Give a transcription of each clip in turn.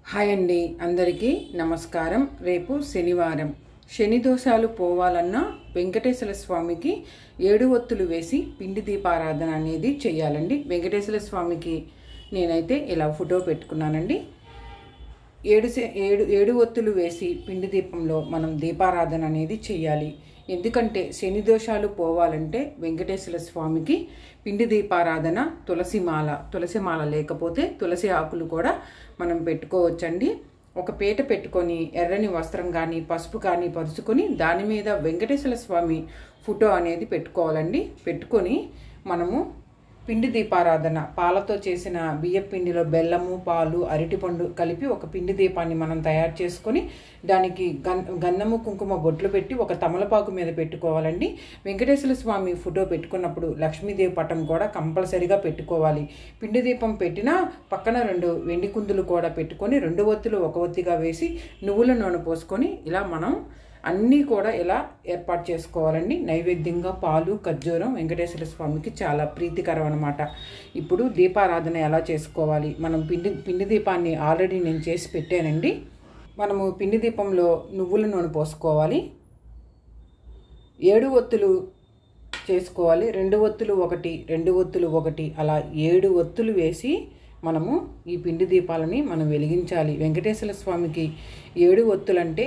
hi అండి అందరికీ నమస్కారం రేపు శనివారం శని దోషాలు పోవాలన్నా వెంకటేశ్వర స్వామికి ఏడు ఒత్తులు వేసి పిండి దీపారాధన అనేది చేయాలండి వెంకటేశ్వర స్వామికి నేనైతే ఇలా ఫోటో పెట్టుకున్నానండి ఏడు సే- ఏడు ఏడు ఒత్తులు వేసి పిండి దీపంలో మనం దీపారాధన అనేది చేయాలి ఎందుకంటే శని దోషాలు పోవాలంటే వెంకటేశ్వర స్వామికి పిండి దీపారాధన తులసి మాల తులసి మాల లేకపోతే తులసి ఆకులు కూడా మనం పెట్టుకోవచ్చండి ఒక పీట పెట్టుకొని ఎర్రని వస్త్రం కానీ పసుపు కానీ పరుచుకొని దాని మీద వెంకటేశ్వర స్వామి ఫోటో అనేది పెట్టుకోవాలండి పెట్టుకొని మనము పిండి దీపారాధన పాలతో చేసిన బియ్య పిండిలో బెల్లము పాలు అరటిపండు కలిపి ఒక పిండి దీపాన్ని మనం తయారు చేసుకొని దానికి గన్ గంధము కుంకుమ బొట్లు పెట్టి ఒక తమలపాకు మీద పెట్టుకోవాలండి వెంకటేశ్వర స్వామి ఫోటో పెట్టుకున్నప్పుడు లక్ష్మీదేవి పటం కూడా కంపల్సరిగా పెట్టుకోవాలి పిండి దీపం పెట్టినా పక్కన రెండు వెండి కుందులు కూడా పెట్టుకొని రెండు ఒత్తులు ఒక ఒత్తిగా వేసి నువ్వుల నూనె పోసుకొని ఇలా మనం అన్నీ కూడా ఇలా ఏర్పాటు చేసుకోవాలండి నైవేద్యంగా పాలు ఖర్జూరం వెంకటేశ్వర స్వామికి చాలా ప్రీతికరం అనమాట ఇప్పుడు దీపారాధన ఎలా చేసుకోవాలి మనం పిండి పిండి దీపాన్ని ఆల్రెడీ నేను చేసి పెట్టానండి మనము పిండి దీపంలో నువ్వుల నూనె పోసుకోవాలి ఏడు ఒత్తులు చేసుకోవాలి రెండు ఒత్తులు ఒకటి రెండు ఒత్తులు ఒకటి అలా ఏడు ఒత్తులు వేసి మనము ఈ పిండి దీపాలని మనం వెలిగించాలి వెంకటేశ్వర స్వామికి ఏడు ఒత్తులంటే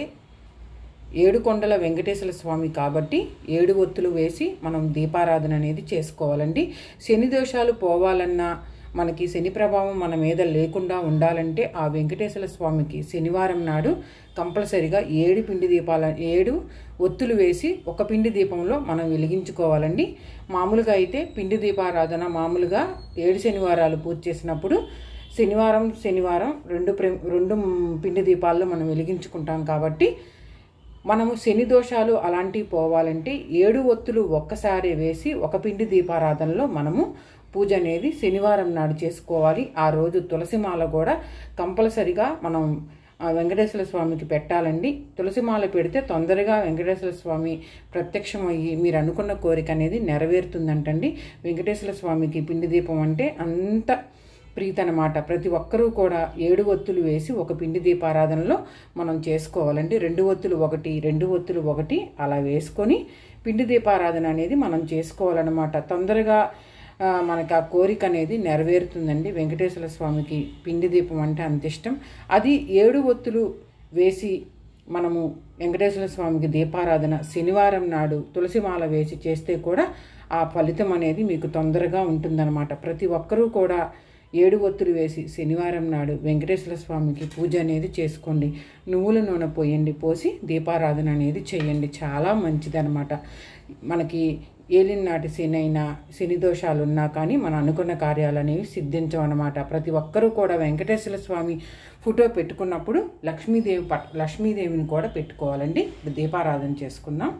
ఏడు కొండల వెంకటేశ్వర స్వామి కాబట్టి ఏడు ఒత్తులు వేసి మనం దీపారాధన అనేది చేసుకోవాలండి శని దోషాలు పోవాలన్నా మనకి శని ప్రభావం మన మీద లేకుండా ఉండాలంటే ఆ వెంకటేశ్వర స్వామికి శనివారం నాడు కంపల్సరిగా ఏడు పిండి దీపాల ఏడు ఒత్తులు వేసి ఒక పిండి దీపంలో మనం వెలిగించుకోవాలండి మామూలుగా అయితే పిండి దీపారాధన మామూలుగా ఏడు శనివారాలు పూజ చేసినప్పుడు శనివారం శనివారం రెండు ప్రే రెండు పిండి దీపాల్లో మనం వెలిగించుకుంటాం కాబట్టి మనము శని దోషాలు అలాంటివి పోవాలంటే ఏడు ఒత్తులు ఒక్కసారి వేసి ఒక పిండి దీపారాధనలో మనము పూజ అనేది శనివారం నాడు చేసుకోవాలి ఆ రోజు తులసిమాల కూడా కంపల్సరిగా మనం ఆ వెంకటేశ్వర స్వామికి పెట్టాలండి తులసిమాల పెడితే తొందరగా వెంకటేశ్వర స్వామి ప్రత్యక్షం అయ్యి మీరు అనుకున్న కోరిక అనేది నెరవేరుతుందంటండి వెంకటేశ్వర స్వామికి పిండి దీపం అంటే అంత ప్రీతి అనమాట ప్రతి ఒక్కరూ కూడా ఏడు ఒత్తులు వేసి ఒక పిండి దీపారాధనలో మనం చేసుకోవాలండి రెండు ఒత్తులు ఒకటి రెండు ఒత్తులు ఒకటి అలా వేసుకొని పిండి దీపారాధన అనేది మనం చేసుకోవాలన్నమాట తొందరగా ఆ, మనకి ఆ కోరిక అనేది నెరవేరుతుందండి వెంకటేశ్వర స్వామికి పిండి దీపం అంటే అంత ఇష్టం అది ఏడు ఒత్తులు వేసి మనము వెంకటేశ్వర స్వామికి దీపారాధన శనివారం నాడు తులసిమాల వేసి చేస్తే కూడా ఆ ఫలితం అనేది మీకు తొందరగా ఉంటుందన్నమాట ప్రతి ఒక్కరూ కూడా ఏడు ఒత్తులు వేసి శనివారం నాడు వెంకటేశ్వర స్వామికి పూజ అనేది చేసుకోండి నువ్వుల నూనె పోయండి పోసి దీపారాధన అనేది చేయండి చాలా మంచిదన్నమాట మనకి ఏలిన నాటి శని అయినా శని దోషాలు ఉన్నా కానీ మనం అనుకున్న కార్యాలు అనేవి సిద్ధించమన్నమాట ప్రతి ఒక్కరూ కూడా వెంకటేశ్వర స్వామి ఫోటో పెట్టుకున్నప్పుడు లక్ష్మీదేవి పట్ లక్ష్మీదేవిని కూడా పెట్టుకోవాలండి ఇప్పుడు దీపారాధన చేసుకుందాం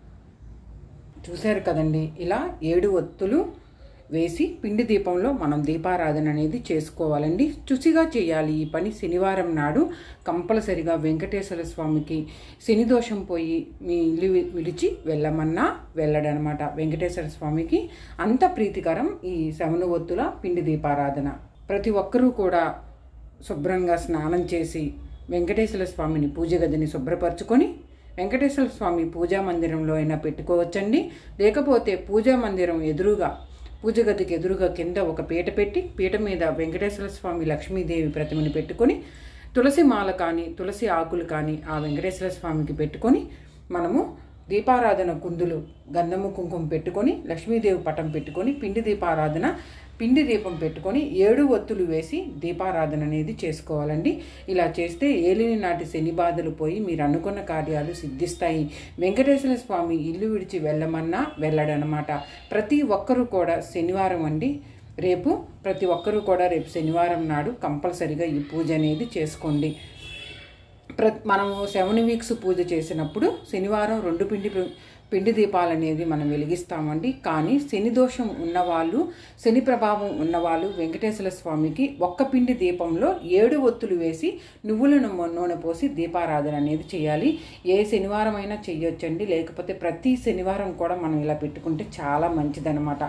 చూశారు కదండి ఇలా ఏడు ఒత్తులు వేసి పిండి దీపంలో మనం దీపారాధన అనేది చేసుకోవాలండి చుచిగా చేయాలి ఈ పని శనివారం నాడు కంపల్సరిగా వెంకటేశ్వర స్వామికి శని దోషం పోయి మీ ఇల్లు వి- విడిచి వెళ్ళమన్నా వెళ్ళడనమాట వెంకటేశ్వర స్వామికి అంత ప్రీతికరం ఈ శవన ఒత్తుల పిండి దీపారాధన ప్రతి ఒక్కరూ కూడా శుభ్రంగా స్నానం చేసి వెంకటేశ్వర స్వామిని పూజ గదిని శుభ్రపరచుకొని వెంకటేశ్వర స్వామి పూజా మందిరంలో అయినా పెట్టుకోవచ్చండి లేకపోతే పూజా మందిరం ఎదురుగా పూజ గదికి ఎదురుగా కింద ఒక పీట పెట్టి పీట మీద వెంకటేశ్వర స్వామి లక్ష్మీదేవి ప్రతిమని పెట్టుకొని తులసి మాల కానీ తులసి ఆకులు కానీ ఆ వెంకటేశ్వర స్వామికి పెట్టుకొని మనము దీపారాధన కుందులు గంధము కుంకుమ పెట్టుకొని లక్ష్మీదేవి పటం పెట్టుకొని పిండి దీపారాధన పిండి దీపం పెట్టుకొని ఏడు ఒత్తులు వేసి దీపారాధన అనేది చేసుకోవాలండి ఇలా చేస్తే ఏలిని నాటి శని బాధలు పోయి మీరు అనుకున్న కార్యాలు సిద్ధిస్తాయి వెంకటేశ్వర స్వామి ఇల్లు విడిచి వెళ్ళమన్నా వెళ్ళడనమాట ప్రతి ఒక్కరూ కూడా శనివారం అండి రేపు ప్రతి ఒక్కరూ కూడా రేపు శనివారం నాడు కంపల్సరిగా ఈ పూజ అనేది చేసుకోండి ప్ర మనము సెవెన్ వీక్స్ పూజ చేసినప్పుడు శనివారం రెండు పిండి పిండి దీపాలు అనేది మనం వెలిగిస్తామండి కానీ శని దోషం ఉన్నవాళ్ళు శని ప్రభావం ఉన్నవాళ్ళు వెంకటేశ్వర స్వామికి ఒక్క పిండి దీపంలో ఏడు ఒత్తులు వేసి నువ్వుల నూనె నూనె పోసి దీపారాధన అనేది చేయాలి ఏ శనివారం అయినా చెయ్యొచ్చండి లేకపోతే ప్రతి శనివారం కూడా మనం ఇలా పెట్టుకుంటే చాలా మంచిదన్నమాట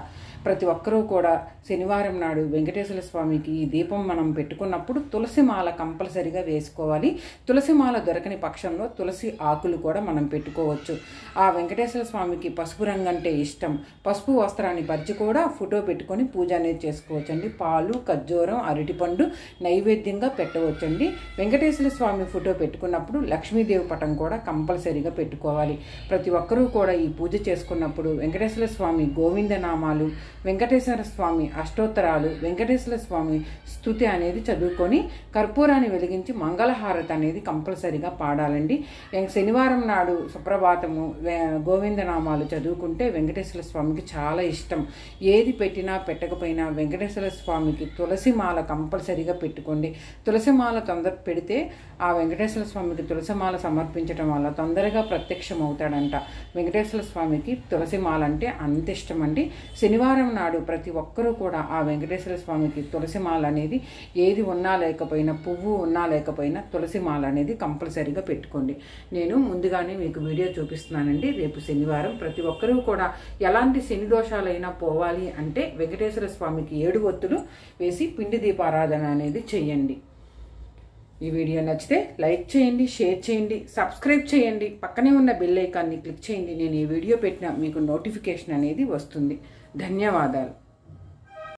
ప్రతి ఒక్కరూ కూడా శనివారం నాడు వెంకటేశ్వర స్వామికి ఈ దీపం మనం పెట్టుకున్నప్పుడు తులసి మాల కంపల్సరిగా వేసుకోవాలి తులసి మాల దొరకని పక్షంలో తులసి ఆకులు కూడా మనం పెట్టుకోవచ్చు ఆ వెంకటేశ్వర స్వామికి పసుపు రంగు అంటే ఇష్టం పసుపు వస్త్రాన్ని పరిచి కూడా ఫోటో పెట్టుకొని పూజ అనేది చేసుకోవచ్చండి పాలు ఖర్జూరం అరటిపండు నైవేద్యంగా పెట్టవచ్చండి వెంకటేశ్వర స్వామి ఫోటో పెట్టుకున్నప్పుడు లక్ష్మీదేవి పటం కూడా కంపల్సరీగా పెట్టుకోవాలి ప్రతి ఒక్కరూ కూడా ఈ పూజ చేసుకున్నప్పుడు వెంకటేశ్వర స్వామి గోవిందనామాలు వెంకటేశ్వర స్వామి అష్టోత్తరాలు వెంకటేశ్వర స్వామి స్థుతి అనేది చదువుకొని కర్పూరాన్ని వెలిగించి మంగళహారతి అనేది కంపల్సరీగా పాడాలండి ఎం- శనివారం నాడు సుప్రభాతము వే- గోవిందనామాలు చదువుకుంటే వెంకటేశ్వర స్వామికి చాలా ఇష్టం ఏది పెట్టినా పెట్టకపోయినా వెంకటేశ్వర స్వామికి తులసి మాల కంపల్సరీగా పెట్టుకోండి తులసి మాల తొందర పెడితే ఆ వెంకటేశ్వర స్వామికి తులసి మాల సమర్పించడం వల్ల తొందరగా ప్రత్యక్షం అవుతాడంట వెంకటేశ్వర స్వామికి తులసి మాల అంటే అంత ఇష్టం అండి శనివారం నాడు ప్రతి ఒక్కరూ కూడా ఆ వెంకటేశ్వర స్వామికి తులసి మాల అనేది ఏది ఉన్నా లేకపోయినా పువ్వు ఉన్నా లేకపోయినా తులసి మాల అనేది కంపల్సరీగా పెట్టుకోండి నేను ముందుగానే మీకు వీడియో చూపిస్తున్నానండి రేపు శనివారం ప్రతి ఒక్కరూ కూడా ఎలాంటి శని దోషాలైనా పోవాలి అంటే వెంకటేశ్వర స్వామికి ఏడు ఒత్తులు వేసి పిండి దీపారాధన అనేది చెయ్యండి ఈ వీడియో నచ్చితే లైక్ చేయండి షేర్ చేయండి సబ్స్క్రైబ్ చేయండి పక్కనే ఉన్న బెల్ ఐకాన్ని క్లిక్ చేయండి నేను ఈ వీడియో పెట్టిన మీకు నోటిఫికేషన్ అనేది వస్తుంది ధన్యవాదాలు